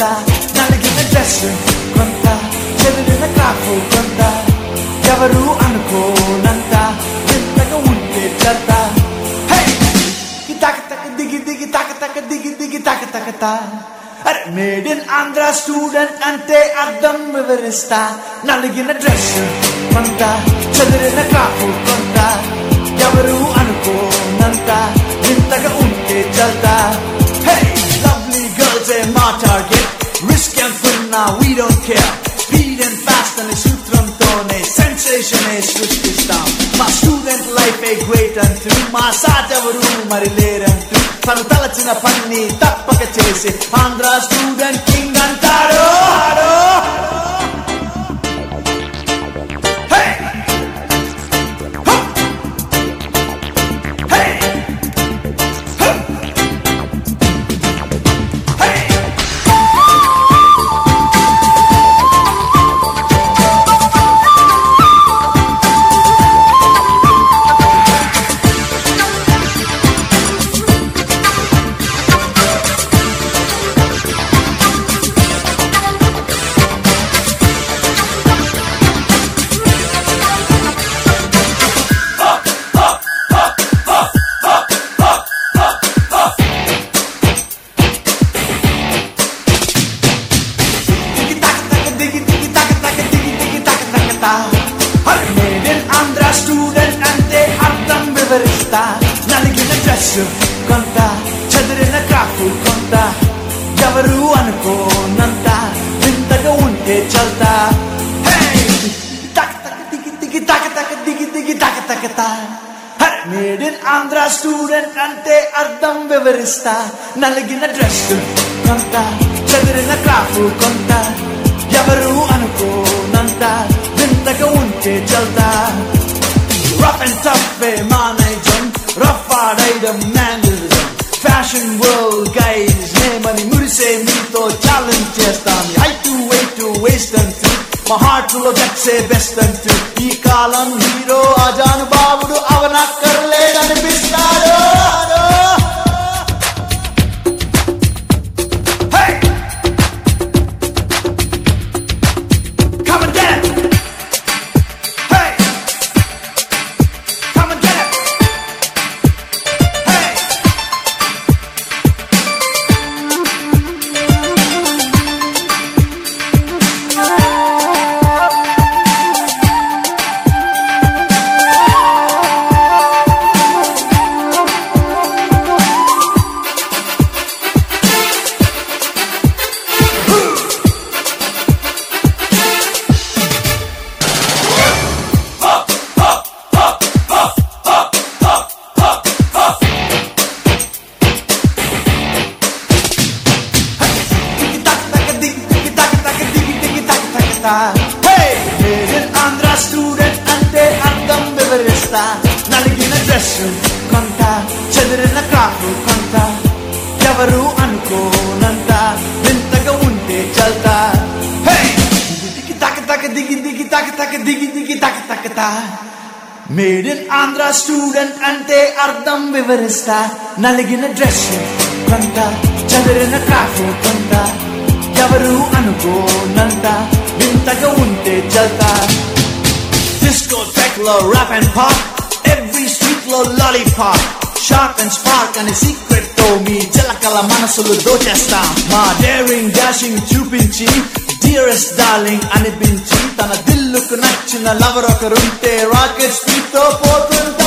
నలిగిన డ్రెస్ కొంత చెదిరిన క్రాఫ్ కొంత ఎవరు అనుకోనంత ఎంతగా ఉంటే చెత్త హే! ఈ తక తక దిగి దిగి తక తక దిగి దిగి తక తక తా అరే మేడ్ ఇన్ ఆంధ్ర స్టూడెంట్ అంటే అర్థం వివరిస్తా నలిగిన డ్రెస్ కొంత చెదిరిన క్రాఫ్ కొంత ఎవరు అనుకోనంత ఇంతగా ఉంటే చల్తా హే లవ్లీ గర్ల్స్ ఏ మా టార్గెట్ రిస్క్ ఎంతున్నా we don't care speed and fast అనే సూత్రంతోనే సెన్సేషన్ సృష్టిస్తాం మా స్టూడెంట్ లైఫ్ ఏ గ్రేట్ అంటూ మా సాటెవరు మరి లేరంటూ తను తలచిన పని తప్పక చేసి ఆంధ్ర స్టూడెంట్ కింగ్ అంటారు Hey! Huh! Hey! Huh! Hey! Digi taka taka digi digi taka taka digi digi taka taka ta her made in Andhra student అంటే అర్థం వివరిస్తా నలిగిన డ్రెస్ కొంత చదిరిన క్రాఫ్ కొంత ఎవరు అనుకోనంత వింతగా ఉంటే చల్తా హే తక తక దిగి దిగి తక తక దిగి దిగి తక తక తా her made in Andhra student అంటే అర్థం వివరిస్తా నలిగిన డ్రెస్ కొంత చదిరిన క్రాఫ్ కొంత ఎవరు అనుకోనంత వింతగా ఉంటే చల్తా రఫ్ అండ్ టఫ్ మా నైజం రఫ్ ఆడైడం మ్యానరిజం ఫ్యాషన్ వరల్డ్ గైజ్ నేమని మురిసే మీతో ఛాలెంజ్ చేస్తాం హైట్ వెయిట్ వేస్ట్ అంటూ మా హార్ట్ లో గట్సే బెస్ట్ అంటూ ఈ కాలం హీరో అజాను బాబుడు అవనక్కర్లేదనిపిస్తాడు Hey! Come and get it! Hey! Come and get it! Hey! Tiki taka taka digi tiki taka taka digi digi taka taka ta. Hey, నేను ఆంధ్ర స్టూడెంట్ అంటే అర్థం వివరిస్తా నలిగిన డ్రెస్ కొంత చెదిరిన క్రాఫ్ కొంత ఎవరు అనుకోనంత వింతగా ఉంటే చల్తా హే దిగి తక తక దిగి దిగి తక తక దిగి దిగి తక తక తా మేడ్ ఇన్ ఆంధ్ర స్టూడెంట్ అంటే అర్థం వివరిస్తా నలిగిన డ్రెస్ కొంత చదిరిన క్రాఫ్ కొంత ఎవరు అనుకోనంత వింతగా ఉంటే చల్తా డిస్కో టెక్ లో rap and pop every street లో లాలీపాప్ షార్ప్ అండ్ స్పార్క్ అనే సీక్రెట్ తో మీ జలకల మనసులు దోచేస్తాం మా డేరింగ్ డాషింగ్ చూపించి డియరెస్ట్ డార్లింగ్ అనిపించి తన దిల్లుకు నచ్చిన లవర్ ఒకరుంటే రాకెట్ స్పీడ్ తో పోతుంటా